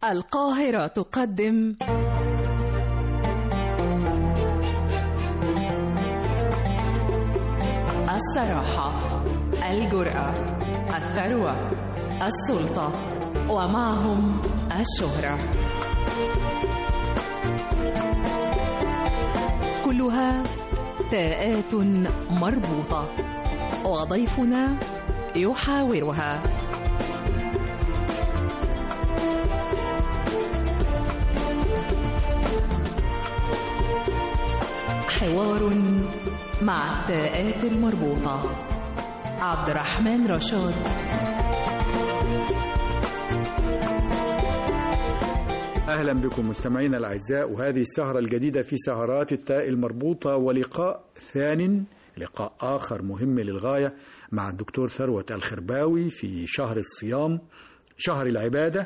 القاهرة تقدم الصراحة الجرأة الثروة السلطة ومعهم الشهرة كلها تاءات مربوطة وضيفنا يحاورها حوار مع التاءات المربوطة عبد الرحمن رشاد أهلا بكم مستمعينا الأعزاء وهذه السهرة الجديدة في سهرات التاء المربوطة ولقاء ثان لقاء آخر مهم للغاية مع الدكتور ثروت الخرباوي في شهر الصيام شهر العبادة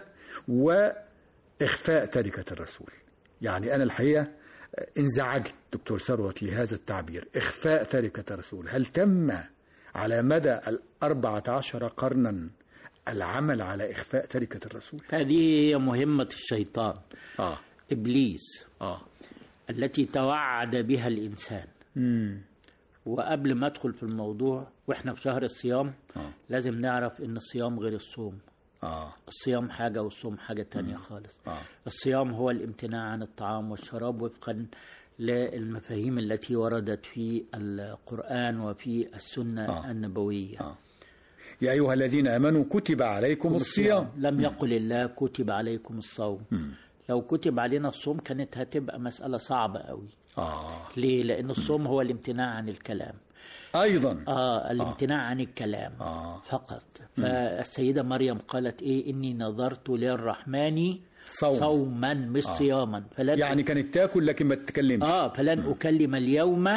وإخفاء تركة الرسول يعني أنا الحقيقة انزعجت دكتور ثروت لهذا التعبير إخفاء تركة الرسول هل تم على مدى الأربعة عشر قرنا العمل على إخفاء تركة الرسول هذه هي مهمة الشيطان آه إبليس آه التي توعد بها الإنسان مم. وقبل ما أدخل في الموضوع وإحنا في شهر الصيام آه. لازم نعرف إن الصيام غير الصوم آه الصيام حاجة والصوم حاجة تانية خالص آه الصيام هو الامتناع عن الطعام والشراب وفقا للمفاهيم التي وردت في القرآن وفي السنة آه. النبوية آه. يا أيها الذين آمنوا كتب عليكم الصيام لم يقل الله كتب عليكم الصوم مم. لو كتب علينا الصوم كانت هتبقى مسألة صعبة قوي آه ليه؟ لأن الصوم هو الامتناع عن الكلام أيضا آه الامتناع عن الكلام آه فقط فالسيدة مريم قالت إيه إني نظرت للرحمن صوم صوما مش صياما فلن يعني كانت تاكل لكن ما تتكلمش آه فلن أكلم اليوم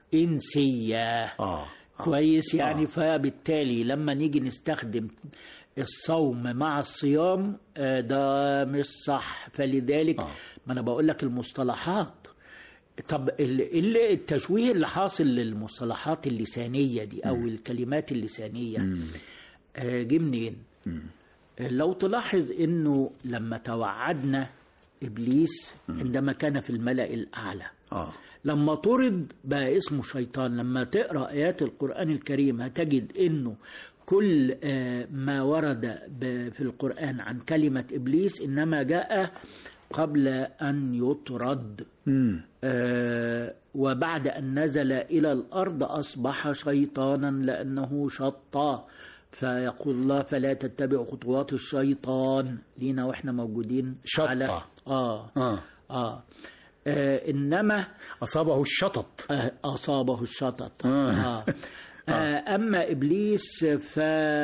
إنسيا آه كويس يعني فبالتالي لما نيجي نستخدم الصوم مع الصيام آه، ده مش صح فلذلك آه. ما انا بقول لك المصطلحات طب ال- ال- التشويه اللي حاصل للمصطلحات اللسانيه دي او الكلمات اللسانيه مم. آه، جه منين؟ مم. آه، لو تلاحظ انه لما توعدنا ابليس عندما كان في الملأ الاعلى آه لما طرد بقى اسمه شيطان لما تقرا ايات القران الكريم هتجد انه كل آه، ما ورد ب- في القران عن كلمه ابليس انما جاء قبل ان يطرد مم. آه، وبعد ان نزل الى الارض اصبح شيطانا لانه شطى فيقول الله فلا تتبعوا خطوات الشيطان لينا واحنا موجودين شطة. على اه آه آه, آه إنما أصابه الشطط آه، أصابه الشطط آه. آه. آه. أما إبليس ف...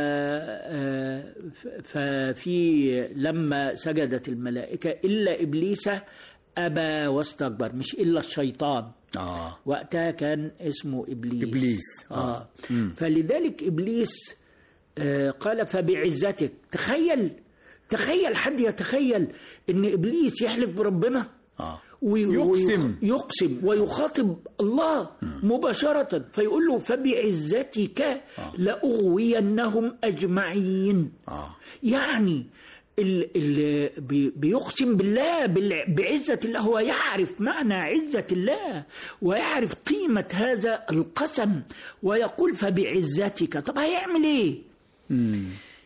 آه، ف- ففي لما سجدت الملائكة إلا إبليس أبى واستكبر مش إلا الشيطان آه وقتها كان اسمه إبليس إبليس. آه. آه. مم. فلذلك إبليس آه قال فبعزتك تخيل تخيل حد يتخيل إن إبليس يحلف بربنا آه وي- يقسم. ويخ- يقسم ويخاطب الله مباشرة فيقول له فبعزتك لأغوينهم أجمعين آه يعني ال ال بي- بيقسم بالله بال- بعزة الله هو يعرف معنى عزة الله ويعرف قيمة هذا القسم ويقول فبعزتك طب هيعمل ايه مم.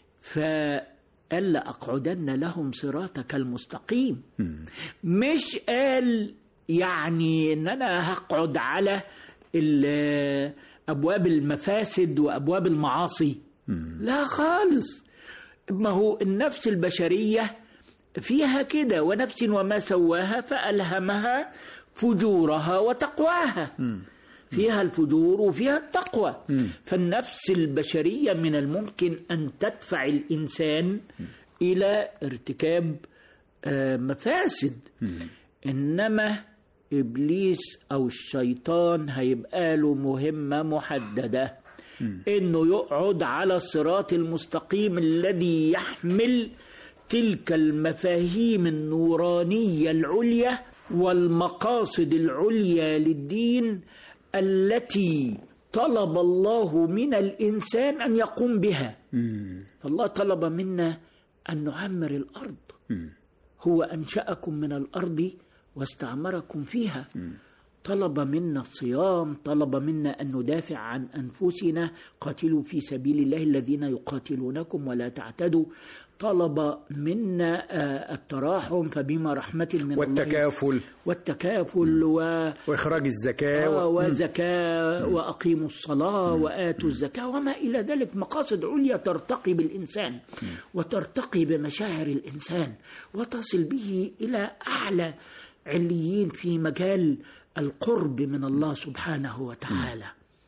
فقال لأقعدن لهم صراطك المستقيم مم. مش قال يعني ان انا هقعد على ال- ابواب المفاسد وابواب المعاصي مم. لا خالص ما هو النفس البشريه فيها كده ونفس وما سواها فالهمها فجورها وتقواها مم. فيها الفجور وفيها التقوى مم. فالنفس البشرية من الممكن أن تدفع الإنسان إلى ارتكاب آه، مفاسد مم. إنما إبليس أو الشيطان هيبقى له مهمة محددة مم. إنه يقعد على الصراط المستقيم الذي يحمل تلك المفاهيم النورانية العليا والمقاصد العليا للدين التي طلب الله من الإنسان أن يقوم بها مم. فالله طلب منا أن نعمر الأرض مم. هو أنشأكم من الأرض واستعمركم فيها طلب منا الصيام طلب منا أن ندافع عن أنفسنا قاتلوا في سبيل الله الذين يقاتلونكم ولا تعتدوا طلب منا آه، التراحم فبما رحمة من الله والتكافل والتكافل و وإخراج الزكاة آه، و... وزكاة وأقيموا الصلاة وآتوا الزكاة وما إلى ذلك مقاصد عليا ترتقي بالإنسان وترتقي بمشاعر الإنسان وتصل به إلى أعلى عليين في مجال القرب من الله سبحانه وتعالى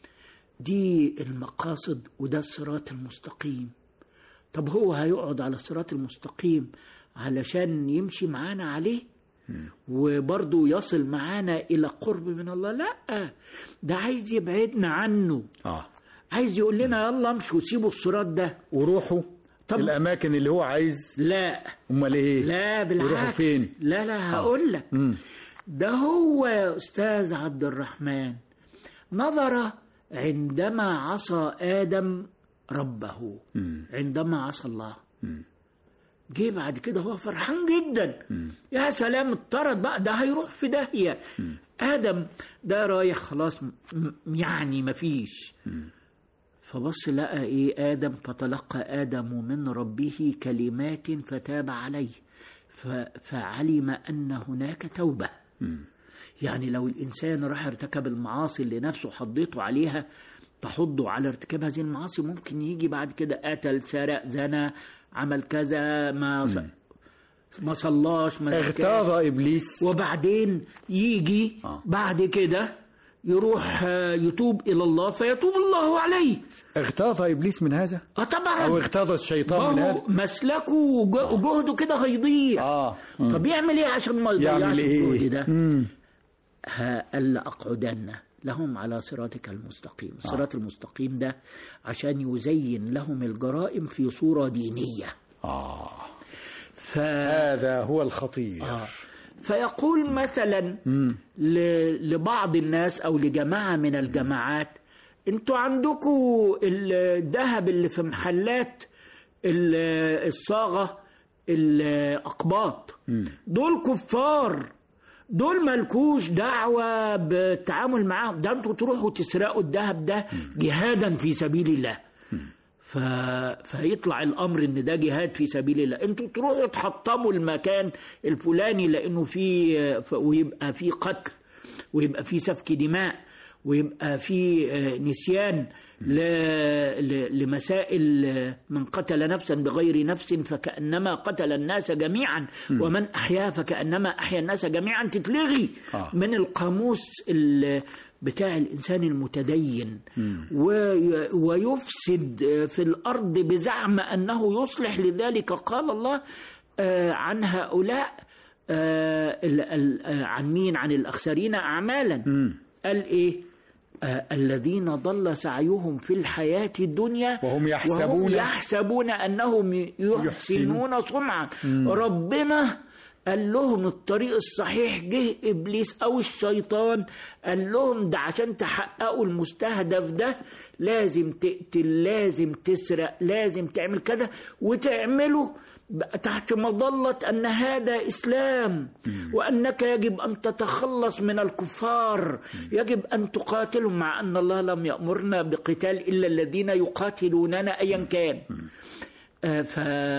دي المقاصد وده الصراط المستقيم طب هو هيقعد على الصراط المستقيم علشان يمشي معانا عليه وبرضه يصل معانا إلى قرب من الله لا ده عايز يبعدنا عنه آه. عايز يقول لنا يلا امشوا سيبوا الصراط ده وروحوا طب- الأماكن اللي هو عايز لا أمال إيه لا بالعكس يروحوا فين لا لا هقول لك مم. ده هو يا أستاذ عبد الرحمن نظر عندما عصى آدم ربه مم. عندما عصى الله مم. جه بعد كده هو فرحان جدا يا سلام اضطرد بقى ده هيروح في داهية آدم ده رايح خلاص م- م- يعني مفيش فبص لقى ايه آدم فتلقى آدم من ربه كلمات فتاب عليه ف- فعلم أن هناك توبة يعني لو الإنسان راح ارتكب المعاصي اللي نفسه حضيته عليها تحضه على ارتكاب هذه المعاصي ممكن يجي بعد كده قتل سرق زنى عمل كذا ما ص- ما صلاش ما زكاش. اغتاظ إبليس وبعدين يجي آه. بعد كده يروح آه، يتوب إلى الله فيتوب الله عليه اغتاظ إبليس من هذا اه طبعا أو اغتاظ الشيطان من ما هذا هو مسلكه وج- وجهده كده هيضيع آه طب يعمل ايه عشان ما يضيعش يعمل الجهد إيه ده مم. ها ألا أقعدن لهم على صراطك المستقيم الصراط المستقيم ده عشان يزين لهم الجرائم في صورة دينية آه ف... هذا هو الخطير آه. فيقول مثلا مم. ل- لبعض الناس أو لجماعة من الجماعات انتوا عندكم الذهب اللي في محلات ال- الصاغة الأقباط دول كفار دول ملكوش دعوة بالتعامل معاهم ده انتوا تروحوا تسرقوا الذهب ده جهادا في سبيل الله ف... فيطلع الامر ان ده جهاد في سبيل الله انتوا تروحوا تحطموا المكان الفلاني لانه في ف- ويبقى في قتل ويبقى في سفك دماء ويبقى في آه، نسيان ل... ل... لمسائل آه، من قتل نفسا بغير نفس فكانما قتل الناس جميعا ومن احيا فكانما احيا الناس جميعا تتلغي آه. من القاموس ال... بتاع الإنسان المتدين وي- ويفسد في الأرض بزعم أنه يصلح لذلك قال الله آه، عن هؤلاء آه، ال- ال- آه، عن مين عن الأخسرين أعمالا مم. قال إيه آه، الذين ضل سعيهم في الحياة الدنيا وهم يحسبون وهم يحسبون أنهم يحسنون صنعا ربنا قال لهم الطريق الصحيح جه إبليس أو الشيطان قال لهم ده عشان تحققوا المستهدف ده لازم تقتل لازم تسرق لازم تعمل كذا وتعمله بقى تحت مظلة أن هذا إسلام وأنك يجب أن تتخلص من الكفار يجب أن تقاتلهم مع أن الله لم يأمرنا بقتال إلا الذين يقاتلوننا أيا كان آه، ف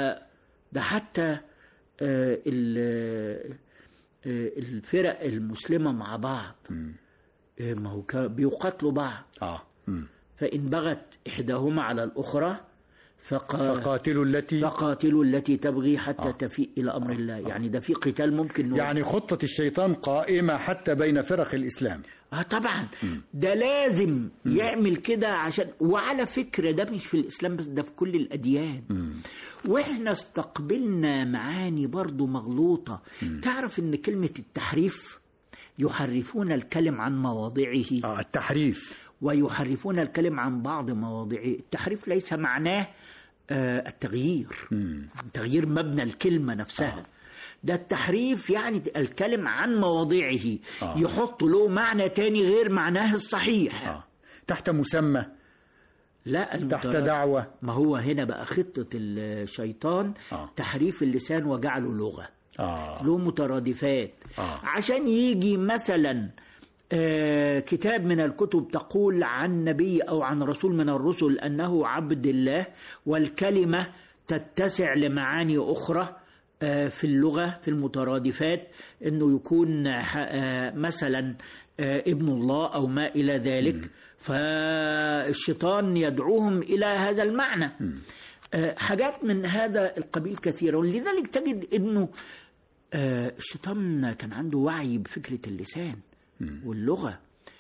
ده حتى آه، ال- آه، الفرق المسلمة مع بعض آه، ما هو كا- بيقاتلوا بعض آه مم. فإن بغت إحداهما على الأخرى فقا فقاتلوا التي فقاتلوا التي تبغي حتى تفيء إلى أمر الله يعني ده في قتال ممكن نقول يعني خطة الشيطان قائمة حتى بين فرق الإسلام اه طبعا ده لازم يعمل كده عشان وعلى فكرة ده مش في الإسلام بس ده في كل الأديان واحنا استقبلنا معاني برضو مغلوطة تعرف ان كلمة التحريف يحرفون الكلم عن مواضعه آه التحريف ويحرفون الكلم عن بعض مواضعه التحريف ليس معناه آه، التغيير تغيير مبنى الكلمة نفسها ده التحريف يعني الكلم عن مواضعه آه. يحط له معنى تاني غير معناه الصحيح آه. تحت مسمى لا تحت المدرج- دعوة ما هو هنا بقى خطة الشيطان آه. تحريف اللسان وجعله لغة آه. له مترادفات آه. عشان يجي مثلا آه، كتاب من الكتب تقول عن نبي او عن رسول من الرسل انه عبد الله والكلمه تتسع لمعاني اخرى آه، في اللغه في المترادفات انه يكون ح- آه، مثلا آه، ابن الله او ما الى ذلك فالشيطان يدعوهم الى هذا المعنى آه، حاجات من هذا القبيل كثيره ولذلك تجد انه آه، الشيطان كان عنده وعي بفكرة اللسان واللغة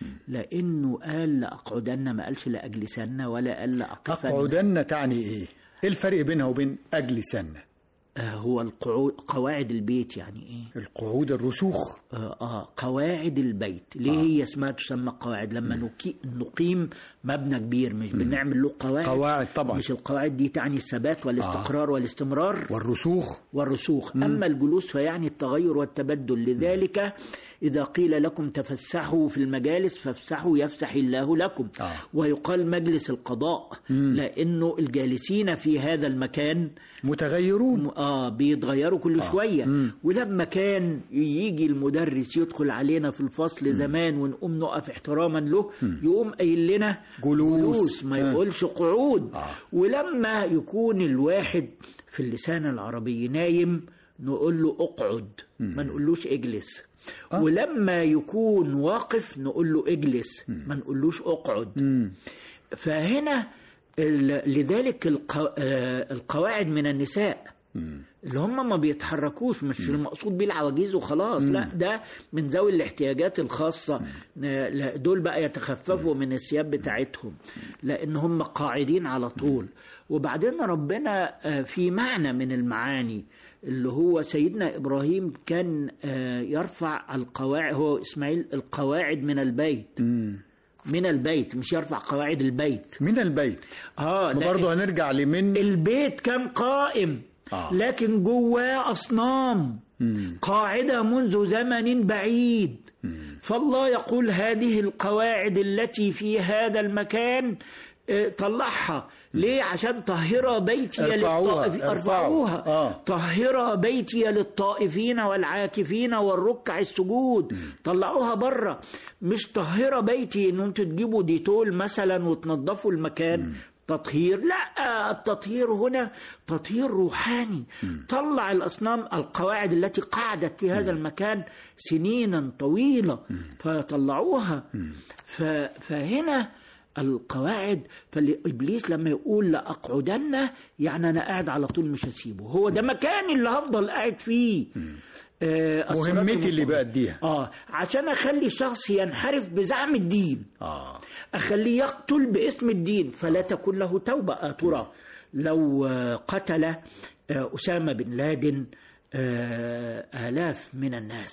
لأنه قال لأقعدن ما قالش لأجلسن ولا قال لأقفن أقعدن تعني إيه؟ إيه الفرق بينها وبين أجلسن؟ آه، هو القعود قواعد البيت يعني إيه القعود الرسوخ آه, آه قواعد البيت ليه هي اسمها تسمى قواعد لما نكي نقيم مبنى كبير مش بنعمل له قواعد قواعد طبعا مش القواعد دي تعني الثبات والاستقرار والاستمرار والرسوخ والرسوخ أما الجلوس فيعني التغير والتبدل لذلك إذا قيل لكم تفسحوا في المجالس فافسحوا يفسح الله لكم آه. ويقال مجلس القضاء لأنه الجالسين في هذا المكان متغيرون آه بيتغيروا كل شوية مم. ولما كان يجي المدرس يدخل علينا في الفصل زمان ونقوم نقف احتراما له يقوم قايل لنا جلوس. جلوس ما آه. يقولش قعود آه. ولما يكون الواحد في اللسان العربي نايم نقول له اقعد ما نقولوش اجلس آه. ولما يكون واقف نقول له اجلس ما نقولوش اقعد مم. فهنا ال- لذلك الق- آه، القواعد من النساء مم. اللي هم ما بيتحركوش مش المقصود بيه العواجيز وخلاص لا ده من ذوي الاحتياجات الخاصة آه، لا، دول بقى يتخففوا من الثياب بتاعتهم لأن هم قاعدين على طول وبعدين ربنا آه، في معنى من المعاني اللي هو سيدنا إبراهيم كان آه، يرفع القواعد هو إسماعيل القواعد من البيت مم. من البيت مش يرفع قواعد البيت من البيت اه ده برضه هنرجع لمن البيت كان قائم آه. لكن جواه أصنام مم. قاعدة منذ زمن بعيد مم. فالله يقول هذه القواعد التي في هذا المكان آه، طلعها ليه عشان طهر بيتي ارفعوها، للطائف- ارفعوا. ارفعوها آه. طهر بيتي للطائفين والعاكفين والركع السجود طلعوها بره مش طهر بيتي ان انتوا تجيبوا ديتول مثلا وتنظفوا المكان تطهير لا التطهير هنا تطهير روحاني طلع الأصنام القواعد التي قعدت في هذا المكان سنينا طويلة فطلعوها ف- فهنا القواعد فإبليس لما يقول لأقعدن يعني أنا قاعد على طول مش هسيبه هو ده مكاني اللي هفضل قاعد فيه آه، الصراط مهمتي اللي المستقيم. بأديها اه عشان اخلي الشخص ينحرف بزعم الدين آه. أخليه يقتل باسم الدين فلا تكون له توبة آه ترى لو آه، قتل آه، أسامة بن لادن آه، آلاف من الناس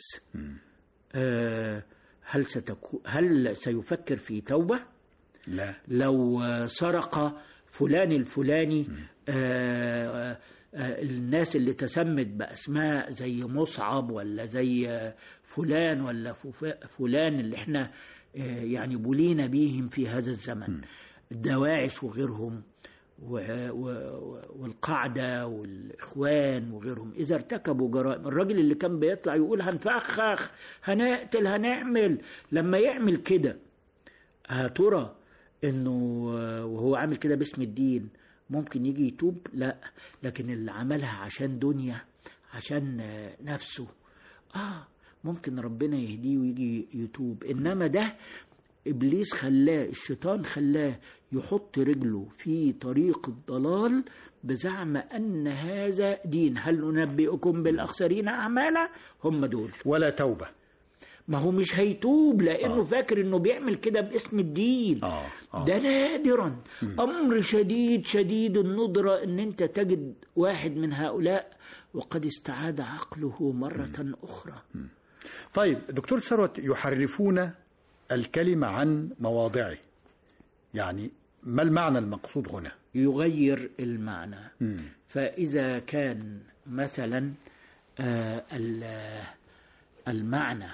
آه، هل ستكون هل سيفكر في توبة؟ لا لو آه، سرق فلان الفلاني آه، آه، الناس اللي تسمت بأسماء زي مصعب ولا زي آه، فلان ولا فف- فلان اللي احنا آه، يعني بلينا بيهم في هذا الزمن الدواعش وغيرهم و- و- والقاعدة والإخوان وغيرهم إذا ارتكبوا جرائم الراجل اللي كان بيطلع يقول هنفخخ هنقتل هنعمل لما يعمل كده يا ترى انه وهو عامل كده باسم الدين ممكن يجي يتوب لا لكن اللي عملها عشان دنيا عشان نفسه اه ممكن ربنا يهديه ويجي يتوب انما ده ابليس خلاه الشيطان خلاه يحط رجله في طريق الضلال بزعم ان هذا دين هل ننبئكم بالاخسرين اعمالا هم دول ولا توبة ما هو مش هيتوب لانه آه. فاكر انه بيعمل كده باسم الدين آه. آه. ده نادرا امر شديد شديد الندرة ان انت تجد واحد من هؤلاء وقد استعاد عقله مرة اخرى طيب دكتور ثروت يحرفون الكلمة عن مواضعه يعني ما المعنى المقصود هنا يغير المعنى مم. فاذا كان مثلا آه، ال- المعنى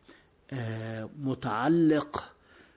آه، متعلق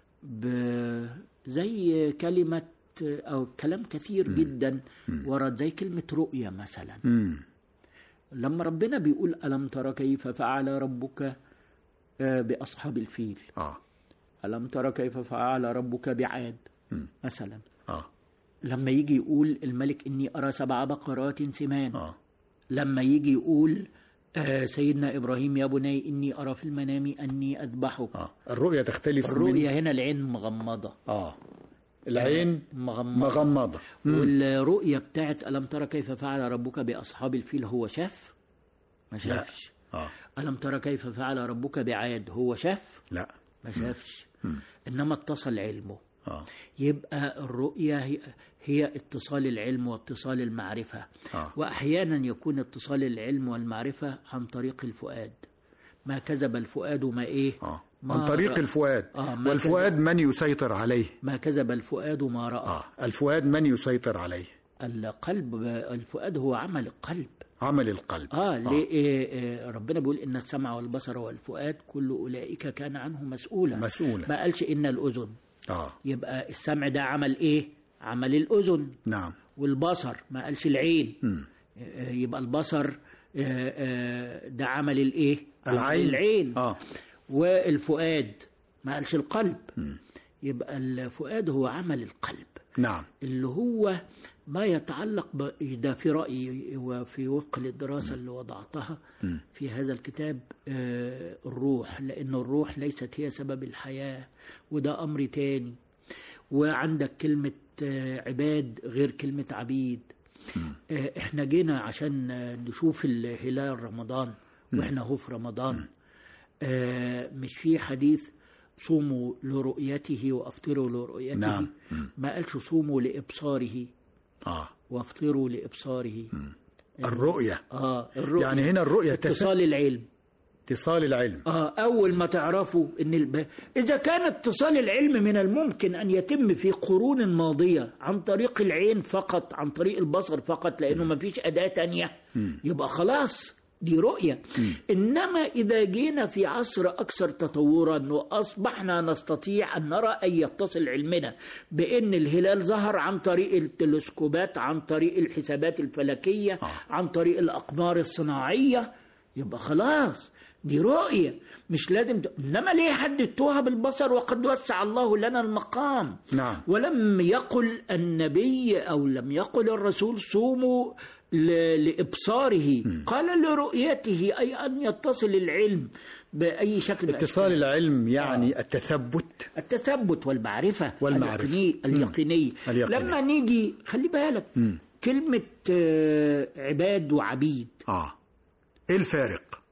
ب- زي كلمة أو كلام كثير جدا ورد زي كلمة رؤية مثلا مم. لما ربنا بيقول ألم ترى كيف فعل ربك آه، بأصحاب الفيل اه ألم ترى كيف فعل ربك بعاد مم. مثلا اه لما يجي يقول الملك إني أرى سبع بقرات سمان اه لما يجي يقول آه، سيدنا إبراهيم يا بني إني أرى في المنام أني أذبحك اه الرؤية تختلف من- الرؤية هنا العين مغمضة اه العين مغمضة مغمضة مم. والرؤية بتاعت ألم ترى كيف فعل ربك بأصحاب الفيل هو شاف ما شافش اه ألم ترى كيف فعل ربك بعاد هو شاف لا ما شافش مم. إنما اتصل علمه اه يبقى الرؤية هي, هي اتصال العلم واتصال المعرفة اه وأحيانا يكون اتصال العلم والمعرفة عن طريق الفؤاد ما كذب الفؤاد ما إيه اه ما عن طريق رأى- الفؤاد آه، ما والفؤاد من يسيطر عليه ما كذب الفؤاد ما رأى اه الفؤاد من يسيطر عليه القلب الفؤاد هو عمل القلب عمل القلب اه ليه إيه إيه ربنا بيقول ان السمع والبصر والفؤاد كل اولئك كان عنه مسؤولا مسؤولا ما قالش ان الاذن اه يبقى السمع ده عمل ايه عمل الاذن نعم والبصر ما قالش العين مم. آه، يبقى البصر آه، آه، ده عمل الايه عمل العين العين اه والفؤاد ما قالش القلب مم. يبقى الفؤاد هو عمل القلب نعم اللي هو ما يتعلق ب... ده في رأيي وفي وفق للدراسة اللي وضعتها مم. في هذا الكتاب آه، الروح لأن الروح ليست هي سبب الحياة وده أمر تاني وعندك كلمة آه، عباد غير كلمة عبيد آه، احنا جينا عشان آه، نشوف الهلال رمضان واحنا هو في رمضان آه، مش في حديث صوموا لرؤيته وافطروا لرؤيته نعم. مم. ما قالش صوموا لابصاره اه وافطروا لابصاره الرؤية اه الرؤية يعني هنا الرؤية تس- اتصال العلم اتصال العلم آه أول ما تعرفوا إن الب... إذا كان اتصال العلم من الممكن أن يتم في قرون ماضية عن طريق العين فقط عن طريق البصر فقط لأنه ما فيش أداة تانية يبقى خلاص دي رؤية إنما إذا جينا في عصر أكثر تطورا وأصبحنا نستطيع أن نرى أن يتصل علمنا بأن الهلال ظهر عن طريق التلسكوبات عن طريق الحسابات الفلكية عن طريق الأقمار الصناعية يبقى خلاص دي رؤية مش لازم ت... إنما ليه حددتوها بالبصر وقد وسع الله لنا المقام نعم ولم يقل النبي أو لم يقل الرسول صوموا ل... لإبصاره قال لرؤيته أي أن يتصل العلم بأي شكل من اتصال الأشكال. العلم يعني التثبت التثبت والمعرفة والمعرفة. اليقيني اليقيني اليقيني. لما نيجي خلي بالك مم. كلمة آه، عباد وعبيد اه ايه الفارق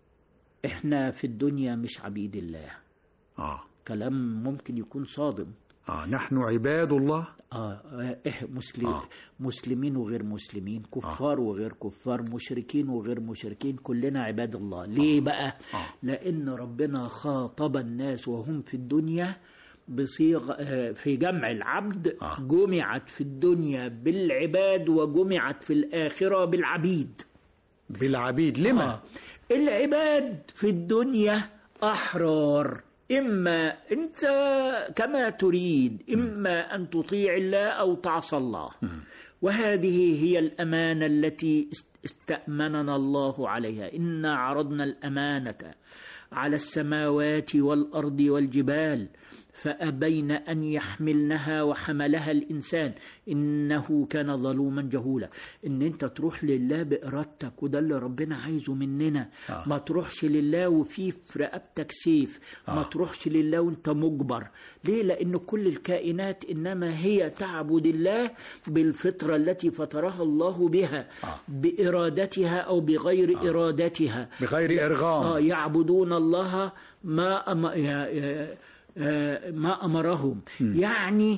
احنا في الدنيا مش عبيد الله اه كلام ممكن يكون صادم اه نحن عباد الله آه إح مسلم آه. مسلمين وغير مسلمين كفار وغير كفار مشركين وغير مشركين كلنا عباد الله ليه بقى آه. لأن ربنا خاطب الناس وهم في الدنيا بصيغ آه، في جمع العبد آه. جمعت في الدنيا بالعباد وجمعت في الآخرة بالعبيد بالعبيد لما آه. العباد في الدنيا أحرار إما أنت كما تريد إما أن تطيع الله أو تعصى الله وهذه هي الأمانة التي است- استأمننا الله عليها إنا عرضنا الأمانة على السماوات والأرض والجبال فأبين أن يحملنها وحملها الإنسان إنه كان ظلوما جهولا إن أنت تروح لله بإرادتك وده اللي ربنا عايزه مننا آه. ما تروحش لله وفي في رقبتك سيف ما آه. تروحش لله وانت مجبر ليه لأن كل الكائنات إنما هي تعبد الله بالفطرة التي فطرها الله بها آه. بإرادتها أو بغير إرادتها بغير ارغام آه يعبدون الله ما أم... يا- يا- آه، ما أمرهم يعني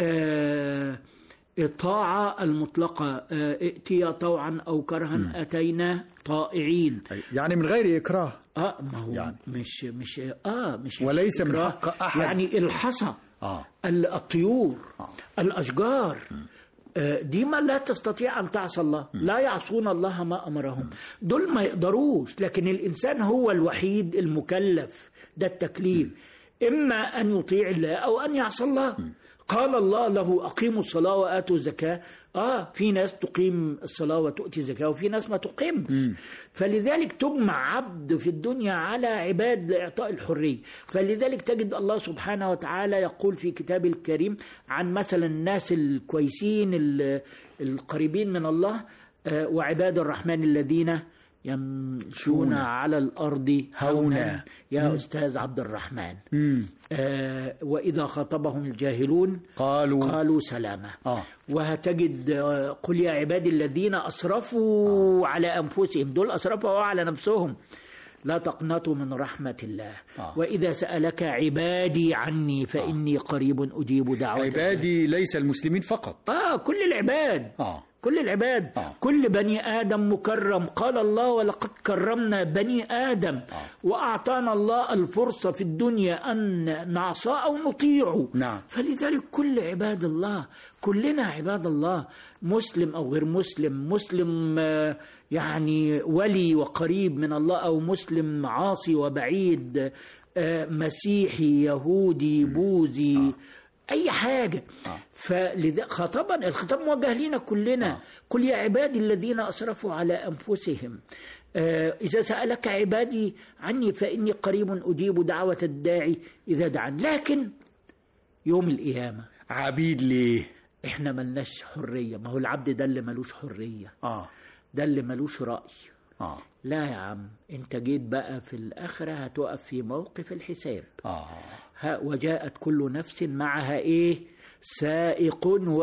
آه، الطاعة المطلقة آه، ائتيا طوعا أو كرها أتينا طائعين يعني من غير اكراه اه ما هو يعني. مش مش اه مش وليس من إكراه. حق أحد. يعني الحصى اه ال- الطيور آه. الأشجار آه، دي ما لا تستطيع أن تعصى الله لا يعصون الله ما أمرهم دول ما يقدروش لكن الإنسان هو الوحيد المكلف ده التكليف إما أن يطيع الله أو أن يعصى الله قال الله له أقيموا الصلاة وآتوا الزكاة اه في ناس تقيم الصلاه وتؤتي الزكاه وفي ناس ما تقيمش فلذلك تجمع عبد في الدنيا على عباد لاعطاء الحريه فلذلك تجد الله سبحانه وتعالى يقول في كتابه الكريم عن مثلا الناس الكويسين ال- القريبين من الله آه، وعباد الرحمن الذين يمشون شون. على الارض هونا. هونا يا استاذ عبد الرحمن مم. آه، واذا خاطبهم الجاهلون قالوا قالوا سلاما آه. وهتجد آه، قل يا عبادي الذين أسرفوا على أنفسهم دول أسرفوا على نفسهم لا تقنطوا من رحمة الله آه. وإذا سألك عبادي عني فإني قريب أجيب دعوة عبادي ليس المسلمين فقط آه كل العباد آه. كل العباد آه. كل بني آدم مكرم قال الله ولقد كرمنا بني آدم وأعطانا الله الفرصة في الدنيا أن نعصى أو نطيعه نعم. فلذلك كل عباد الله كلنا عباد الله مسلم أو غير مسلم مسلم آه، يعني ولي وقريب من الله أو مسلم عاصي وبعيد آه، مسيحي يهودي بوذي أي حاجة آه. فلذا خطبا الخطاب موجه لنا كلنا آه. قل يا عبادي الذين أسرفوا على أنفسهم آه، إذا سألك عبادي عني فإني قريب أجيب دعوة الداعي إذا دعان لكن يوم القيامة عبيد ليه إحنا ملناش حرية ما هو العبد ده اللي ملوش حرية آه. ده اللي ملوش رأي آه. لا يا عم انت جيت بقى في الآخرة هتقف في موقف الحساب آه. ها وجاءت كل نفس معها ايه سائق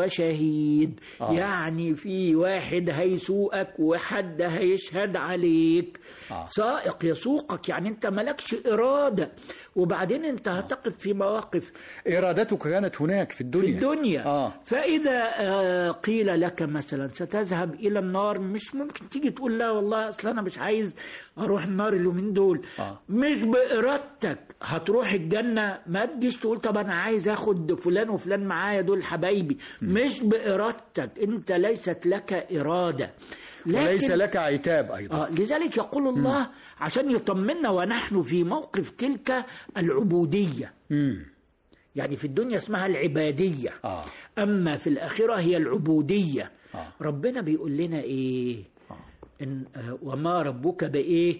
وشهيد آه. يعني في واحد هيسوقك وحد هيشهد عليك آه. سائق يسوقك يعني انت ملكش إرادة وبعدين انت هتقف في مواقف إرادتك كانت هناك في في الدنيا الدنيا آه. فإذا آه، قيل لك مثلا ستذهب إلى النار مش ممكن تيجي تقول لا والله أصل أنا مش عايز أروح النار اليومين دول آه. مش بإرادتك هتروح الجنة ما تجيش تقول طب أنا عايز أخد فلان وفلان معايا دول حبايبي مش بإرادتك أنت ليست لك إرادة وليس لكن لك عتاب أيضا آه لذلك يقول الله عشان يطمنا ونحن في موقف تلك العبودية مم. يعني في الدنيا اسمها العبادية آه. أما في الآخرة هي العبودية آه. ربنا بيقول لنا إيه آه. إن آه، وما ربك بإيه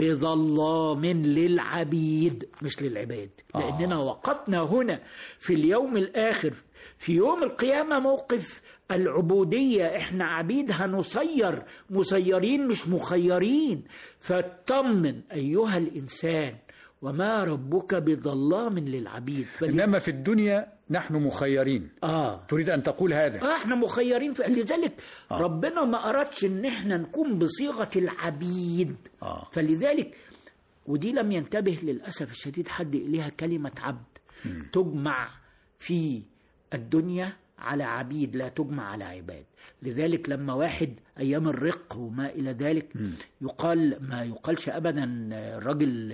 بظلام للعبيد مش للعباد آه. لأننا وقفنا هنا في اليوم الآخر في يوم القيامة موقف العبودية احنا عبيد هنصير مسيرين مش مخيرين فاطمن أيها الإنسان وما ربك بظلام للعبيد فل... إنما في الدنيا نحن مخيرين آه تريد أن تقول هذا آه احنا مخيرين في لذلك آه. ربنا ما أردش إن احنا نكون بصيغة العبيد آه. فلذلك ودي لم ينتبه للأسف الشديد حد إليها كلمة عبد تجمع في الدنيا على عبيد لا تجمع على عباد لذلك لما واحد أيام الرق وما إلى ذلك يقال ما يقالش أبدا الراجل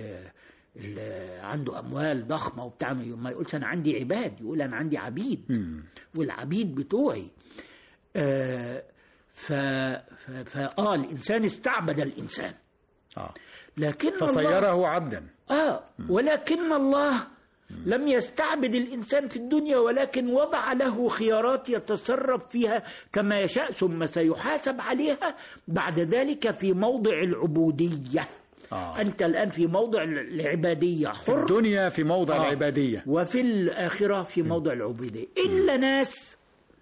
اللي عنده أموال ضخمة وبتاع ما يقولش أنا عندي عباد يقول أنا عندي عبيد مم. والعبيد بتوعي آه ف... ف... فآه الإنسان استعبد الإنسان آه. لكن الله فصيره عبدا آه ولكن الله لم يستعبد الإنسان في الدنيا ولكن وضع له خيارات يتصرف فيها كما يشاء ثم سيحاسب عليها بعد ذلك في موضع العبودية آه. أنت الآن في موضع العبادية حر الدنيا في موضع آه. العبادية وفي الآخرة في موضع العبودية إلا ناس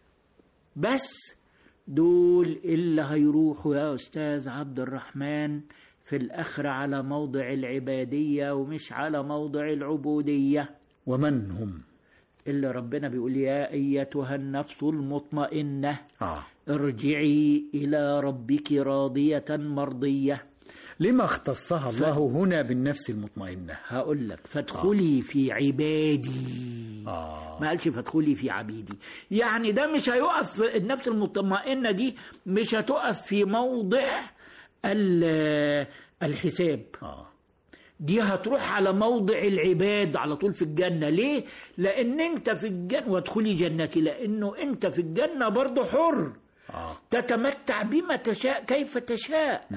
بس دول اللي هيروحوا يا أستاذ عبد الرحمن في الآخرة على موضع العبادية ومش على موضع العبودية ومن هم إلا ربنا بيقول يا أيتها النفس المطمئنة آه. ارجعي إلى ربك راضية مرضية لما اختصها الله هنا بالنفس المطمئنة هقول لك فادخلي في عبادي آه. ما قالش فادخلي في عبيدي يعني ده مش هيقف النفس المطمئنة دي مش هتقف في موضع ال- الحساب آه. دي هتروح على موضع العباد على طول في الجنة ليه؟ لأن أنت في الجنة وادخلي جنتي لأنه أنت في الجنة برضه حر آه. تتمتع بما تشاء كيف تشاء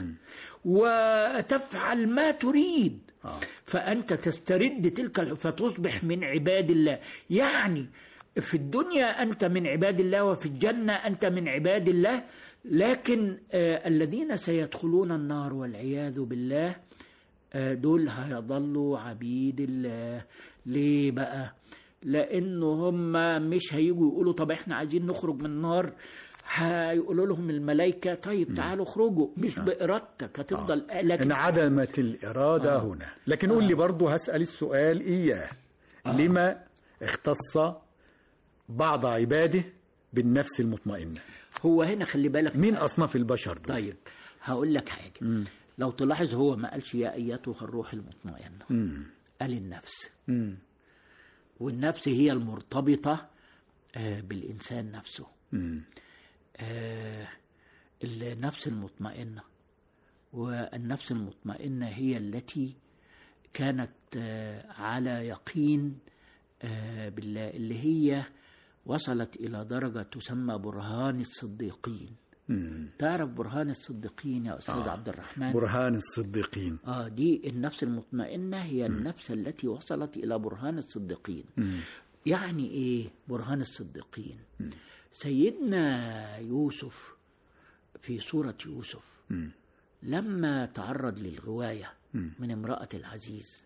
وتفعل ما تريد آه. فأنت تسترد تلك ال- فتصبح من عباد الله يعني في الدنيا أنت من عباد الله وفي الجنة أنت من عباد الله لكن آه الذين سيدخلون النار والعياذ بالله آه دول هيظلوا عبيد الله ليه بقى لأنه هم مش هيجوا يقولوا طب احنا عايزين نخرج من النار هيقولوا لهم الملائكة طيب تعالوا اخرجوا مش بإرادتك هتفضل لكن انعدمت الإرادة آه. هنا لكن قول لي برضو هسأل السؤال إياه لما اختص بعض عباده بالنفس المطمئنة هو هنا خلي بالك مين أصناف البشر دول طيب هقول لك حاجة مم. لو تلاحظ هو ما قالش يا أيتها الروح المطمئنة مم. قال النفس مم. والنفس هي المرتبطة آه، بالإنسان نفسه مم. آه، النفس المطمئنة والنفس المطمئنة هي التي كانت آه، على يقين آه، بالله اللي هي وصلت إلى درجة تسمى برهان الصديقين مم. تعرف برهان الصديقين يا أستاذ آه. عبد الرحمن برهان الصديقين آه دي النفس المطمئنة هي النفس التي وصلت إلى برهان الصديقين مم. يعني إيه برهان الصديقين سيدنا يوسف في سورة يوسف مم. لما تعرض للغواية مم. من امرأة العزيز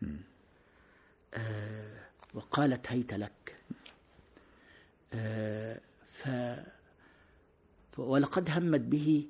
آه وقالت هيت لك آه ف ف- ولقد همت به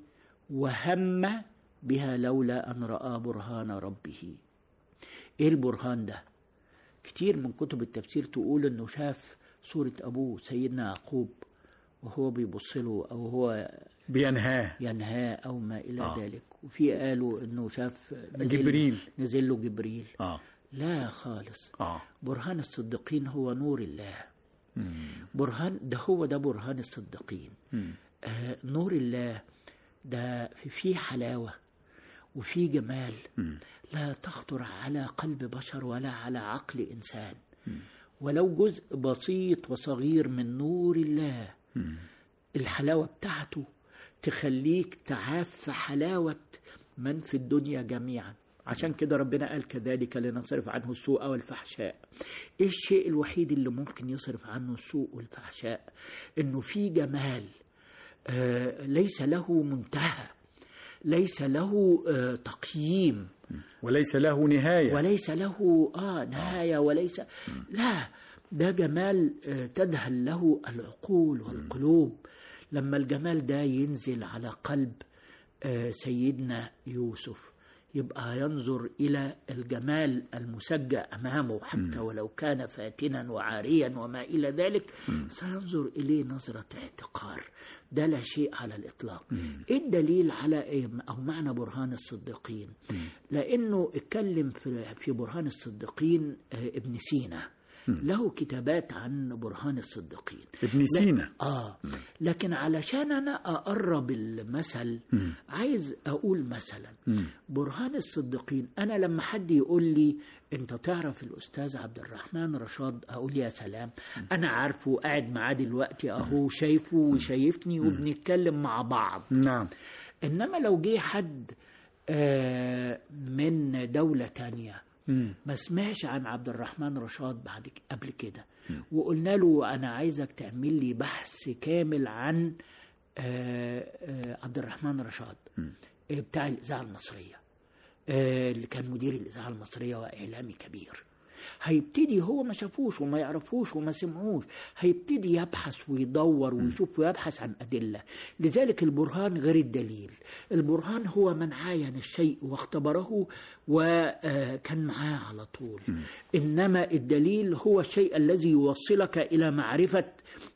وهم بها لولا أن رأى برهان ربه إيه البرهان ده كتير من كتب التفسير تقول إنه شاف صورة أبوه سيدنا يعقوب وهو بيبص له أو هو بينهاه ينهاه أو ما إلى آه. آه. ذلك وفي قالوا إنه شاف نزل جبريل. نزل له جبريل آه لا خالص آه برهان الصديقين هو نور الله مم. برهان ده هو ده برهان الصديقين مم. آه نور الله ده في فيه حلاوة وفيه جمال مم. لا تخطر على قلب بشر ولا على عقل إنسان ولو جزء بسيط وصغير من نور الله مم. الحلاوة بتاعته تخليك تعاف حلاوة من في الدنيا جميعا عشان كده ربنا قال كذلك لنصرف عنه السوء والفحشاء ايه الشيء الوحيد اللي ممكن يصرف عنه السوء والفحشاء انه في جمال آه ليس له منتهى ليس له آه تقييم وليس له نهاية وليس له آه نهاية وليس لا ده جمال آه، تذهل له العقول والقلوب لما الجمال ده ينزل على قلب آه، سيدنا يوسف يبقى ينظر إلى الجمال المسجى أمامه حتى ولو كان فاتنا وعاريا وما إلى ذلك سينظر إليه نظرة اعتقار ده لا شيء على الإطلاق إيه الدليل على إيه أو معنى برهان الصديقين لأنه اتكلم في في برهان الصديقين آه، ابن سينا له كتابات عن برهان الصديقين ابن سينا آه لكن علشان أنا أقرب المثل عايز أقول مثلا مم. برهان الصديقين أنا لما حد يقول لي أنت تعرف الأستاذ عبد الرحمن رشاد أقول يا سلام أنا عارفه قاعد معاه دلوقتي أهو شايفه وشايفني وبنتكلم مع بعض نعم إنما لو جه حد آه، من دولة تانية مم. ما سمعش عن عبد الرحمن رشاد بعد ك- قبل كده وقلنا له انا عايزك تعمل لي بحث كامل عن آه، آه، عبد الرحمن رشاد آه، بتاع الاذاعه المصريه آه، اللي كان مدير الاذاعه المصريه واعلامي كبير هيبتدي هو ما شافوش وما يعرفوش وما سمعوش هيبتدي يبحث ويدور ويشوف ويبحث عن أدلة لذلك البرهان غير الدليل البرهان هو من عاين الشيء واختبره وكان معاه على طول إنما الدليل هو الشيء الذي يوصلك إلى معرفة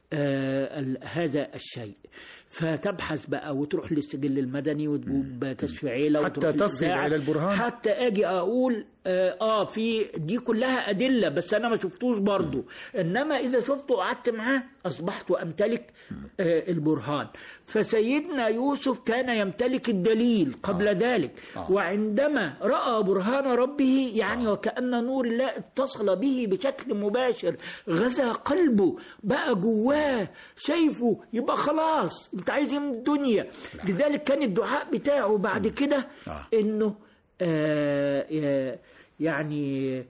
آه، ال- هذا الشيء فتبحث بقى وتروح للسجل المدني وتجيب كشف عيله حتى وتروح تصل للإذاعة. إلى البرهان. حتى اجي اقول اه آه، في دي كلها ادله بس انا ما شفتوش برضو انما اذا شفته وقعدت معاه اصبحت امتلك آه البرهان فسيدنا يوسف كان يمتلك الدليل قبل ذلك وعندما راى برهان ربه يعني وكان نور الله اتصل به بشكل مباشر غزا قلبه بقى جواه شايفه يبقى خلاص انت عايز ايه من الدنيا لذلك كان الدعاء بتاعه بعد كده آه. انه آه، آه، يعني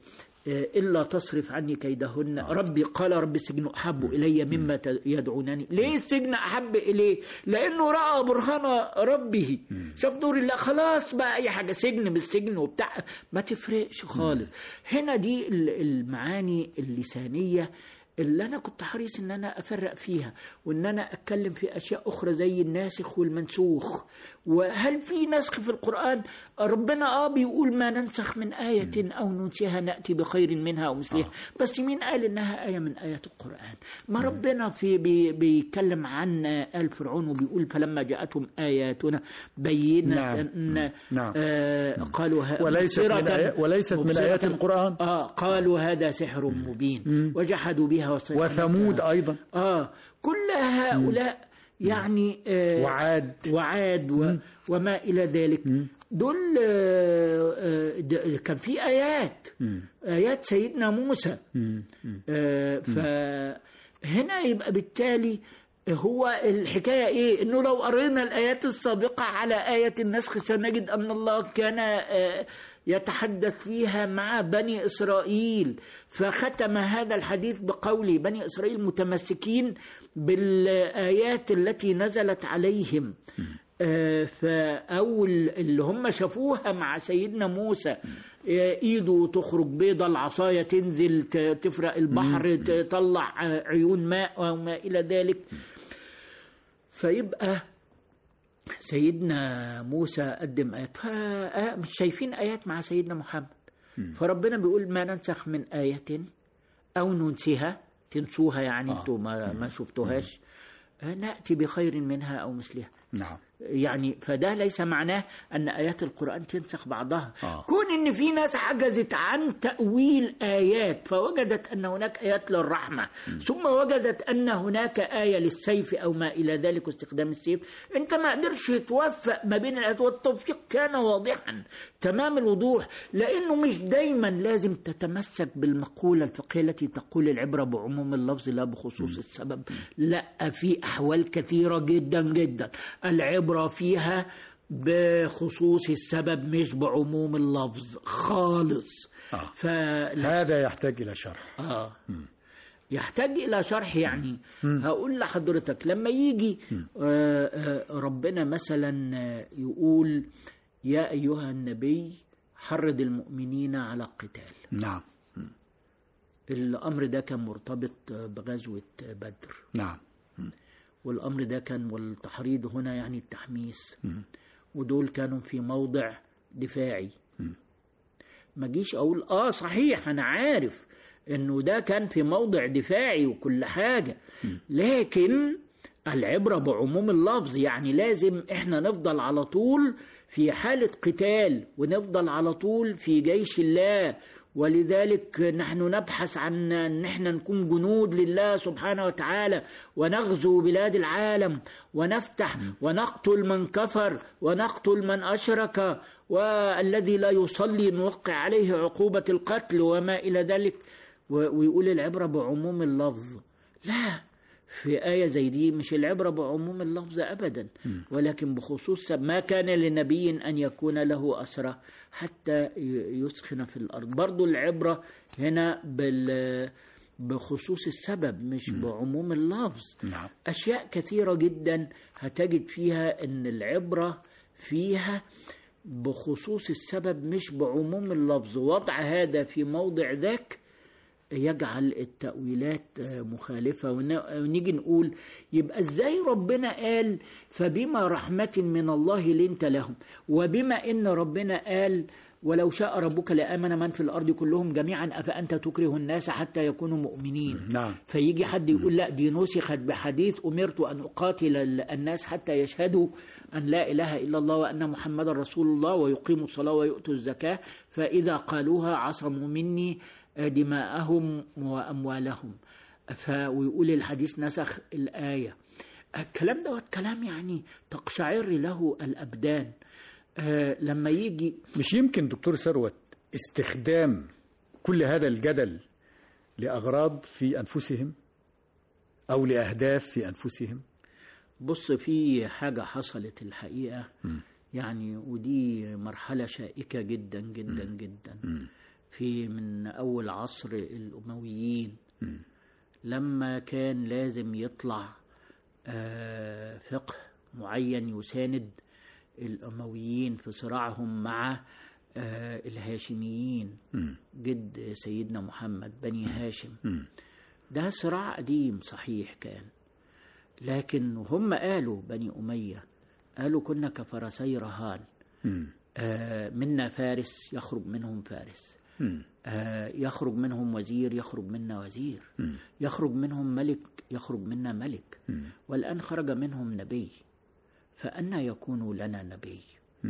آه، إلا تصرف عني كيدهن ربي قال رب السجن أحب إلي مما ت- يدعونني ليه السجن أحب إليه لأنه رأى برهان ربه شاف نور الله خلاص بقى أي حاجة سجن مش سجن وبتاع ما تفرقش خالص هنا دي ال- المعاني اللسانية اللي انا كنت حريص ان انا افرق فيها وان انا اتكلم في اشياء اخرى زي الناسخ والمنسوخ وهل في نسخ في القران ربنا اه بيقول ما ننسخ من ايه او ننسيها ناتي بخير منها او مثلها بس مين قال انها ايه من ايات القران ما ربنا في بي بيتكلم عن ال فرعون وبيقول فلما جاءتهم اياتنا بينه نعم. نعم. آه قالوا ه- وليست من مبصرة- آيات- وليست من مبصرة. آيات القرآن. اه قالوا هذا سحر مبين وجحدوا بها واستيقنتها وثمود أيضا اه كل هؤلاء يعني آه وعاد وعاد و وما إلى ذلك دول آه آه د- كان في آيات آيات سيدنا موسى آه فهنا يبقى بالتالي هو الحكاية إيه؟ إنه لو قرينا الآيات السابقة على آية النسخ سنجد أن الله كان آه، يتحدث فيها مع بني إسرائيل فختم هذا الحديث بقوله بني إسرائيل متمسكين بالآيات التي نزلت عليهم آه، فأول اللي هم شافوها مع سيدنا موسى آه، ايده تخرج بيضة العصاية تنزل ت- تفرق البحر تطلع آه، عيون ماء وما إلى ذلك فيبقى سيدنا موسى قدم آيات فا- آه، مش شايفين آيات مع سيدنا محمد فربنا بيقول ما ننسخ من آية أو ننسيها تنسوها يعني آه. انتوا ما, ما شفتوهاش آه، نأتي بخير منها أو مثلها نعم يعني فده ليس معناه ان ايات القران تنسخ بعضها آه. كون ان في ناس عجزت عن تاويل ايات فوجدت ان هناك ايات للرحمه ثم وجدت ان هناك ايه للسيف او ما الى ذلك واستخدام السيف انت ما قدرش توفق ما بين الايات والتوفيق كان واضحا تمام الوضوح لانه مش دايما لازم تتمسك بالمقوله الفقهيه التي تقول العبره بعموم اللفظ لا بخصوص السبب لا في احوال كثيره جدا جدا العبره فيها بخصوص السبب مش بعموم اللفظ خالص آه. فلا هذا يحتاج إلى شرح آه. يحتاج إلى شرح يعني هقول لحضرتك لما يجي آه، آه، ربنا مثلا آه، يقول يا أيها النبي حرض المؤمنين على القتال نعم الأمر ده كان مرتبط آه، بغزوة آه، بدر نعم والأمر ده كان والتحريض هنا يعني التحميس ودول كانوا في موضع دفاعي ما جيش أقول آه صحيح أنا عارف إنه ده كان في موضع دفاعي وكل حاجة لكن العبرة بعموم اللفظ يعني لازم إحنا نفضل على طول في حالة قتال ونفضل على طول في جيش الله ولذلك نحن نبحث عن ان احنا نكون جنود لله سبحانه وتعالى ونغزو بلاد العالم ونفتح ونقتل من كفر ونقتل من اشرك والذي لا يصلي نوقع عليه عقوبه القتل وما الى ذلك و- ويقول العبره بعموم اللفظ لا في آية زي دي مش العبرة بعموم اللفظ أبدا ولكن بخصوص ما كان لنبي أن يكون له أسرة حتى ي- يسخن في الأرض برضو العبرة هنا بال بخصوص السبب مش بعموم اللفظ نعم أشياء كثيرة جدا هتجد فيها أن العبرة فيها بخصوص السبب مش بعموم اللفظ وضع هذا في موضع ذاك يجعل التأويلات آه، مخالفة ون- ونيجي نقول يبقى ازاي ربنا قال فبما رحمة من الله لنت لهم وبما ان ربنا قال ولو شاء ربك لآمن من في الأرض كلهم جميعا أفأنت تكره الناس حتى يكونوا مؤمنين نعم فيجي حد يقول لا دي نسخت بحديث أمرت أن أقاتل ال- الناس حتى يشهدوا أن لا إله إلا الله وأن محمد رسول الله ويقيموا الصلاة ويؤتوا الزكاة فإذا قالوها عصموا مني دماءهم وأموالهم ف ويقول الحديث نسخ الآية الكلام دوت كلام يعني تقشعر له الأبدان آه، لما يجي مش يمكن دكتور ثروت استخدام كل هذا الجدل لأغراض في أنفسهم أو لأهداف في أنفسهم بص في حاجة حصلت الحقيقة يعني ودي مرحلة شائكة جدا جدا جدا في من أول عصر الأمويين لما كان لازم يطلع آه، فقه معين يساند الأمويين في صراعهم مع آه، الهاشميين جد سيدنا محمد بني هاشم ده صراع قديم صحيح كان لكن هم قالوا بني أمية قالوا كنا كفرسي رهان آه، منا فارس يخرج منهم فارس آه، يخرج منهم وزير يخرج منا وزير يخرج منهم ملك يخرج منا ملك والآن خرج منهم نبي فأنا يكون لنا نبي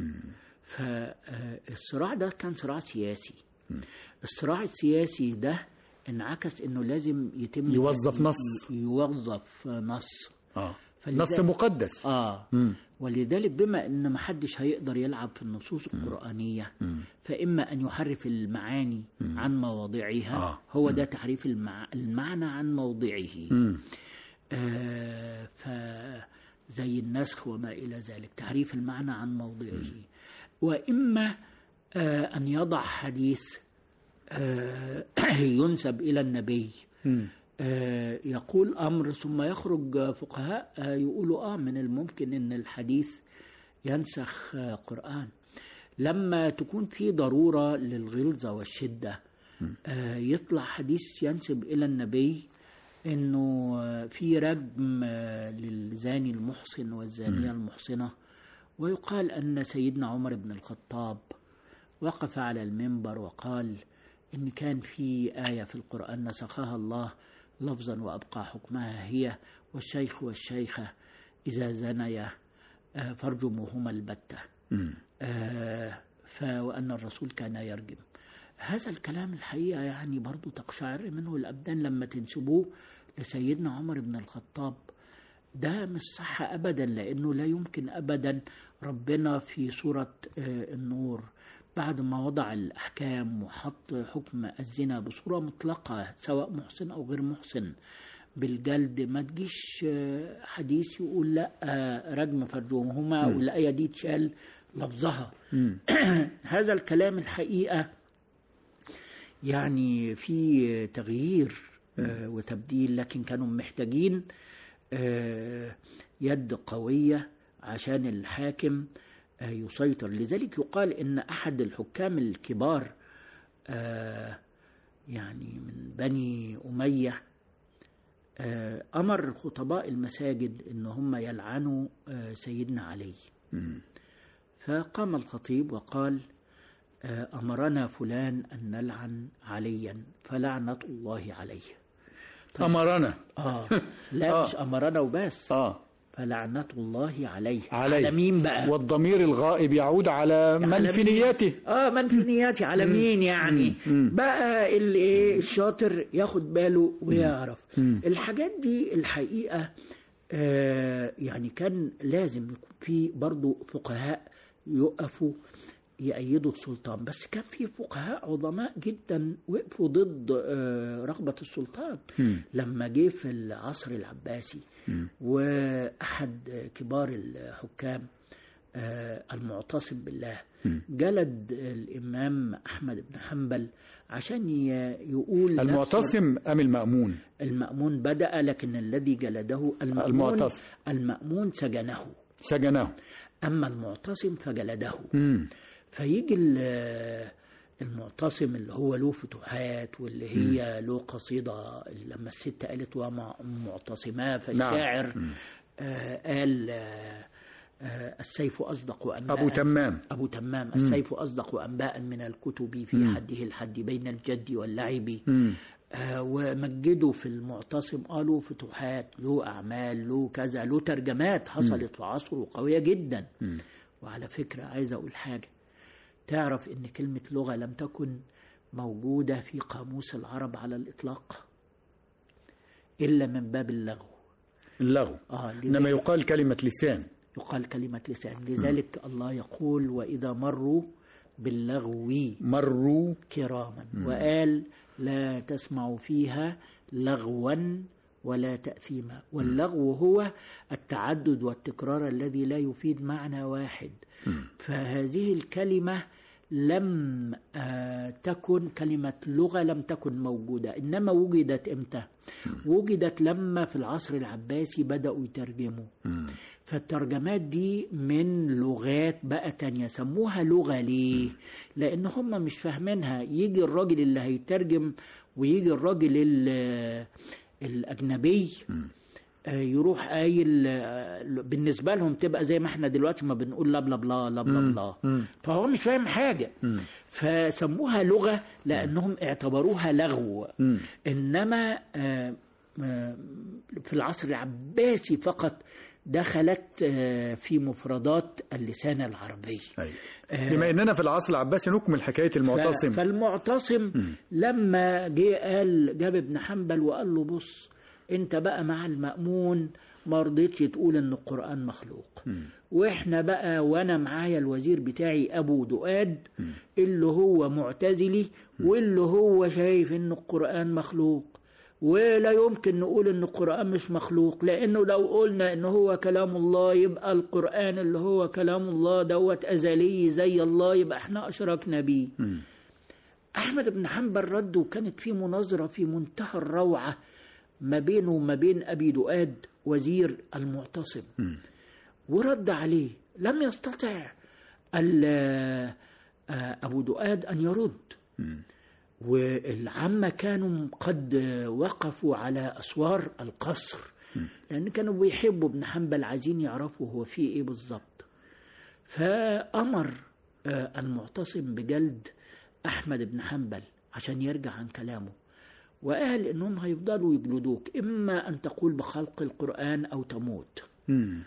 فالصراع ده كان صراع سياسي الصراع السياسي ده انعكس انه لازم يتم يوظف نص. ي- يوظف نص اه فلذا- نص مقدس اه مم. ولذلك بما ان ما حدش هيقدر يلعب في النصوص القرآنية فإما أن يحرف المعاني عن مواضعها آه. هو ده تحريف المع... المعنى عن موضعه مم. آه فزي النسخ وما إلى ذلك تحريف المعنى عن موضعه وإما آه أن يضع حديث آه ينسب إلى النبي مم. آه، يقول أمر ثم يخرج فقهاء آه، يقولوا آه من الممكن أن الحديث ينسخ آه، قرآن لما تكون في ضرورة للغلظة والشدة آه، يطلع حديث ينسب إلى النبي أنه آه، في رجم آه، للزاني المحصن والزانية المحصنة ويقال أن سيدنا عمر بن الخطاب وقف على المنبر وقال إن كان في آية في القرآن نسخها الله لفظا وأبقى حكمها هي والشيخ والشيخة إذا زنيا آه، فارجموهما البتة آه، ف وأن الرسول كان يرجم هذا الكلام الحقيقة يعني برضو تقشعر منه الأبدان لما تنسبوه لسيدنا عمر بن الخطاب ده مش صح أبدا لأنه لا يمكن أبدا ربنا في سورة آه، النور بعد ما وضع الأحكام وحط حكم الزنا بصورة مطلقة سواء محسن أو غير محسن بالجلد ما تجيش آه، حديث يقول لا آه، رجم فرجهما والآية دي تشال لفظها هذا الكلام الحقيقة يعني في تغيير آه، وتبديل لكن كانوا محتاجين آه، يد قوية عشان الحاكم آه، يسيطر لذلك يقال إن أحد الحكام الكبار آه، يعني من بني أمية آه، أمر خطباء المساجد إن هم يلعنوا آه، سيدنا علي فقام الخطيب وقال آه، أمرنا فلان أن نلعن عليا فلعنة الله عليه أمرنا آه لا آه. مش أمرنا وبس اه فلعنة الله عليه عليه. على مين بقى والضمير الغائب يعود على من على في مين؟ نيته اه من في نياتي على مين يعني مم. بقى اللي ايه الشاطر ياخد باله ويعرف الحاجات دي الحقيقة آه يعني كان لازم يكون في برضو فقهاء يقفوا يأيدوا السلطان بس كان في فقهاء عظماء جدا وقفوا ضد آه رغبة السلطان لما جه في العصر العباسي وأحد كبار الحكام آه، المعتصم بالله جلد الإمام أحمد بن حنبل عشان ي- يقول نفس المعتصم أم المأمون المأمون بدأ لكن الذي جلده المأمون المعتصم. المأمون سجنه سجناه أما المعتصم فجلده مم. فيجي ال- المعتصم اللي هو له فتوحات واللي هي له قصيدة لما الست قالت وما معتصما فالشاعر آه قال آه آه السيف أصدق أنباء أبو تمام أبو تمام السيف أصدق أنباء من الكتب في حده الحد بين الجد واللعب آه ومجدوا في المعتصم قالوا فتوحات له أعمال له كذا له ترجمات حصلت في عصره قوية جدا وعلى فكرة عايز أقول حاجة تعرف إن كلمة لغة لم تكن موجودة في قاموس العرب على الإطلاق إلا من باب اللغو اللغو آه إنما لذلك يقال كلمة لسان يقال كلمة لسان لذلك الله يقول وإذا مروا باللغو مروا كراما وقال لا تسمع فيها لغوا ولا تأثيما واللغو هو التعدد والتكرار الذي لا يفيد معنى واحد فهذه الكلمة لم آه، تكن كلمة لغة لم تكن موجودة إنما وجدت إمتى وجدت لما في العصر العباسي بدأوا يترجموا فالترجمات دي من لغات بقى تانية سموها لغة ليه لأن هم مش فاهمينها يجي الراجل اللي هيترجم ويجي الراجل ال- الأجنبي آه، يروح قايل آه، بالنسبة لهم تبقى زي ما احنا دلوقتي ما بنقول لا بلا بلا لا بلا بلا فهو مش فاهم حاجة فسموها لغة لأنهم اعتبروها لغو إنما آه، آه، في العصر العباسي فقط دخلت آه، في مفردات اللسان العربي أيوة. بما اننا في العصر العباسي نكمل حكايه المعتصم ف- فالمعتصم لما جه قال جاب ابن حنبل وقال له بص انت بقى مع المأمون ما رضيتش تقول ان القرآن مخلوق واحنا بقى وانا معايا الوزير بتاعي ابو دؤاد اللي هو معتزلي واللي هو شايف ان القرآن مخلوق ولا يمكن نقول ان القرآن مش مخلوق لانه لو قلنا ان هو كلام الله يبقى القرآن اللي هو كلام الله دوت ازلي زي الله يبقى احنا اشركنا بيه احمد بن حنبل رد وكانت في مناظره في منتهى الروعه ما بينه وما بين ابي دؤاد وزير المعتصم ورد عليه لم يستطع ال- آه، ابو دؤاد ان يرد والعامة كانوا قد وقفوا على أسوار القصر لأن كانوا بيحبوا ابن حنبل عايزين يعرفوا هو فيه إيه بالظبط فأمر آه، المعتصم بجلد أحمد بن حنبل عشان يرجع عن كلامه وقال إنهم هيفضلوا يجلدوك إما أن تقول بخلق القرآن أو تموت مم.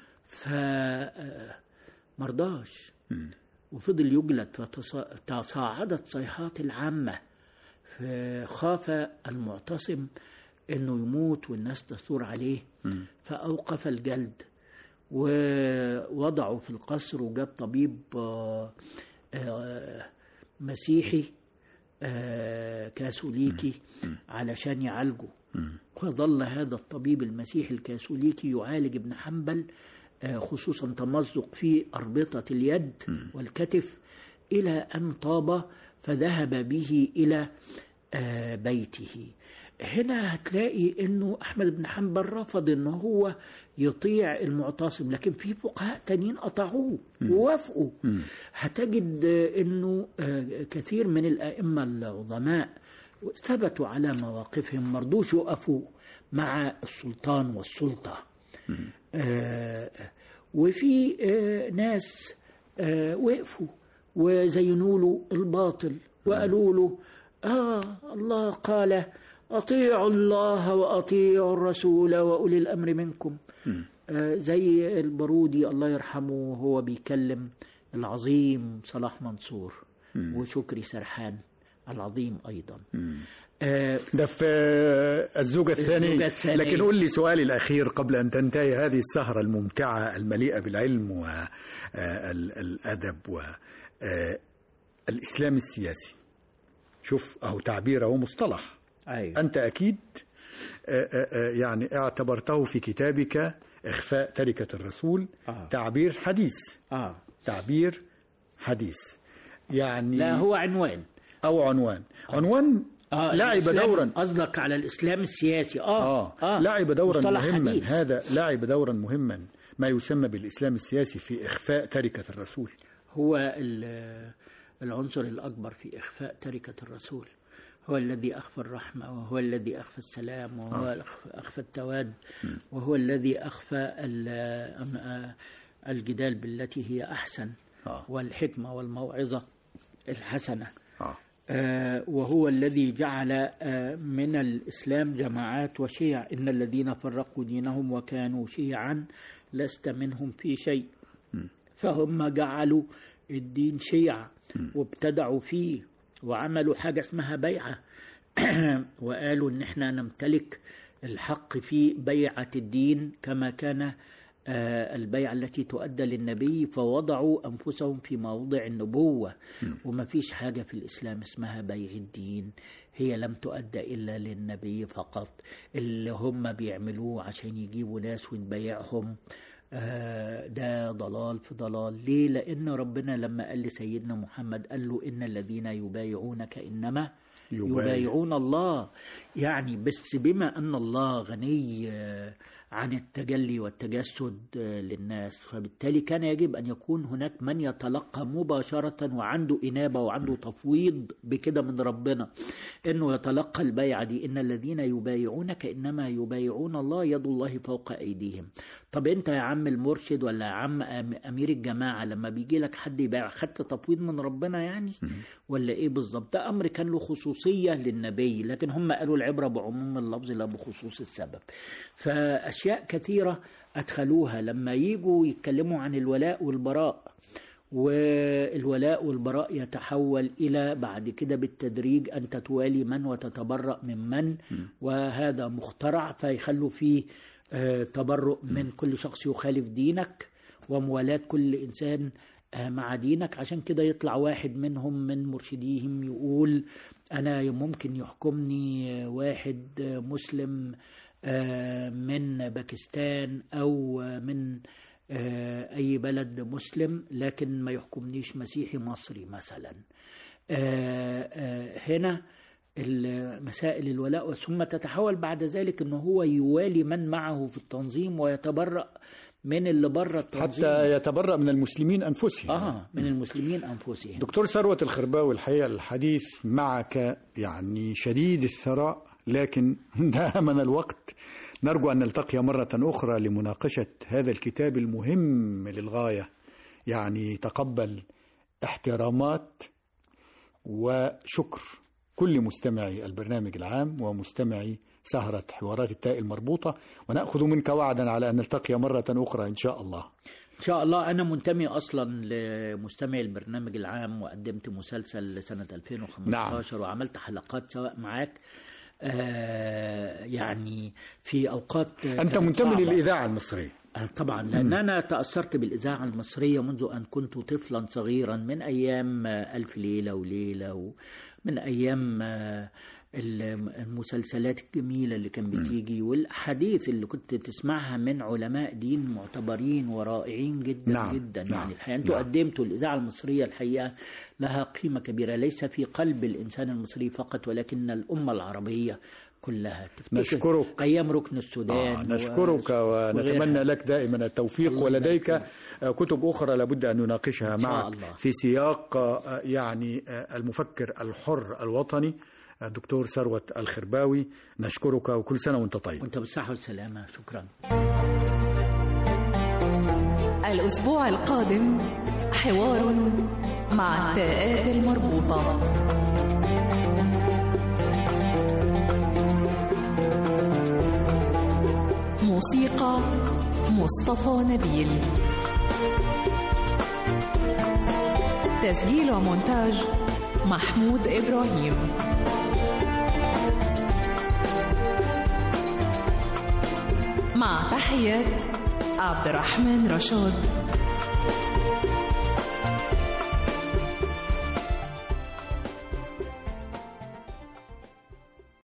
فمرضاش وفضل يجلد فتصاعدت صيحات العامة فخاف المعتصم انه يموت والناس تثور عليه فاوقف الجلد ووضعه في القصر وجاب طبيب آه، آه، مسيحي آه، كاثوليكي علشان يعالجه وظل هذا الطبيب المسيحي الكاثوليكي يعالج ابن حنبل آه، خصوصا تمزق في أربطة اليد والكتف إلى أن طاب فذهب به إلى آه، بيته هنا هتلاقي انه احمد بن حنبل رفض ان هو يطيع المعتصم لكن في فقهاء تانيين قطعوه ووافقوا هتجد آه، انه آه، كثير من الائمه العظماء ثبتوا على مواقفهم مرضوش يقفوا مع السلطان والسلطه آه، وفي آه، ناس آه، وقفوا وزينوا له الباطل وقالوا له آه الله قال أطيعوا الله وأطيعوا الرسول وأولي الأمر منكم آه، زي البارودي الله يرحمه وهو بيكلم العظيم صلاح منصور وشكري سرحان العظيم أيضا آه، ده في الزوجة الثانية الزوجة الثانية. لكن قل لي سؤالي الأخير قبل أن تنتهي هذه السهرة الممتعة المليئة بالعلم والأدب والإسلام السياسي شوف أهو تعبير أهو مصطلح أيوة. أنت أكيد آه، آه، آه، يعني اعتبرته في كتابك إخفاء تركة الرسول آه. تعبير حديث آه. تعبير حديث يعني لا هو عنوان أو عنوان عنوان آه لعب الإسلام- دورا قصدك على الإسلام السياسي آه, آه. لعب دورا مصطلح مهما حديث. هذا لعب دورا مهما ما يسمى بالإسلام السياسي في إخفاء تركة الرسول هو ال- العنصر الأكبر في إخفاء تركة الرسول هو الذي أخفى الرحمة وهو الذي أخفى السلام وهو آه. الأخ- أخفى التواد وهو الذي أخفى ال- أم- الجدال بالتي هي أحسن آه. والحكمة والموعظة الحسنة آه. آه، وهو الذي جعل آه، من الإسلام جماعات وشيع إن الذين فرقوا دينهم وكانوا شيعا لست منهم في شيء فهم جعلوا الدين شيعا وابتدعوا فيه وعملوا حاجة اسمها بيعة وقالوا إن احنا نمتلك الحق في بيعة الدين كما كان آه، البيعة التي تؤدى للنبي فوضعوا أنفسهم في موضع النبوة وما فيش حاجة في الإسلام اسمها بيع الدين هي لم تؤدى إلا للنبي فقط اللي هم بيعملوه عشان يجيبوا ناس ونبيعهم آه، ده ضلال في ضلال ليه لأن ربنا لما قال لسيدنا محمد قال له إن الذين يبايعونك إنما يبايع. يبايعون الله يعني بس بما أن الله غني آه، عن التجلي والتجسد آه، للناس فبالتالي كان يجب أن يكون هناك من يتلقى مباشرة وعنده إنابة وعنده تفويض بكده من ربنا انه يتلقى البيعه دي ان الذين يبايعونك انما يبايعون الله يد الله فوق ايديهم طب انت يا عم المرشد ولا يا عم أم- امير الجماعه لما بيجي لك حد يبايع خدت تفويض من ربنا يعني ولا ايه بالظبط ده امر كان له خصوصيه للنبي لكن هم قالوا العبره بعموم اللفظ لا بخصوص السبب فاشياء كثيره ادخلوها لما يجوا يتكلموا عن الولاء والبراء والولاء والبراء يتحول إلى بعد كده بالتدريج أنت توالي من وتتبرأ من من وهذا مخترع فيخلوا فيه آه، تبرؤ من كل شخص يخالف دينك وموالاة كل إنسان آه، مع دينك عشان كده يطلع واحد منهم من مرشديهم يقول أنا ممكن يحكمني آه، واحد آه، مسلم آه، من باكستان أو آه، من آه، أي بلد مسلم لكن ما يحكمنيش مسيحي مصري مثلا آه، آه، هنا ال- مسائل الولاء ثم تتحول بعد ذلك أنه هو يوالي من معه في التنظيم ويتبرأ من اللي بره التنظيم حتى يتبرأ من المسلمين أنفسهم آه من المسلمين أنفسهم دكتور ثروت الخرباوي الحقيقة الحديث معك يعني شديد الثراء لكن دامنا الوقت نرجو أن نلتقي مرة أخرى لمناقشة هذا الكتاب المهم للغاية يعني تقبل احترامات وشكر كل مستمعي البرنامج العام ومستمعي سهرة حوارات التاء المربوطة ونأخذ منك وعدا على أن نلتقي مرة أخرى إن شاء الله إن شاء الله أنا منتمي أصلا لمستمعي البرنامج العام وقدمت مسلسل سنة 2015 نعم. وعملت حلقات سواء معاك آه يعني في أوقات أنت كانت منتمي صعبة. للإذاعة المصرية آه، طبعا لأن أنا تأثرت بالإذاعة المصرية منذ أن كنت طفلا صغيرا من أيام آه، ألف ليلة وليلة ومن أيام آه، ال- المسلسلات الجميلة اللي كان بتيجي والأحاديث اللي كنت تسمعها من علماء دين معتبرين ورائعين جدا نعم، جدا نعم، يعني الحقيقة أنتوا نعم. قدمتوا الإذاعة المصرية الحقيقة لها قيمة كبيرة ليس في قلب الإنسان المصري فقط ولكن الأمة العربية كلها تفتكر نشكرك. أيام ركن السودان آه و- نشكرك ونتمنى وغيرها. لك دائما التوفيق الله ولديك يبارك آه، كتب أخرى لابد أن نناقشها إن شاء معك الله. في سياق آه، يعني آه، المفكر الحر الوطني الدكتور ثروت الخرباوي نشكرك وكل سنة وانت طيب وانت بالصحة والسلامة شكرا الأسبوع القادم حوار مع التاءات المربوطة موسيقى مصطفى نبيل تسجيل ومونتاج محمود إبراهيم مع تحيات عبد الرحمن رشاد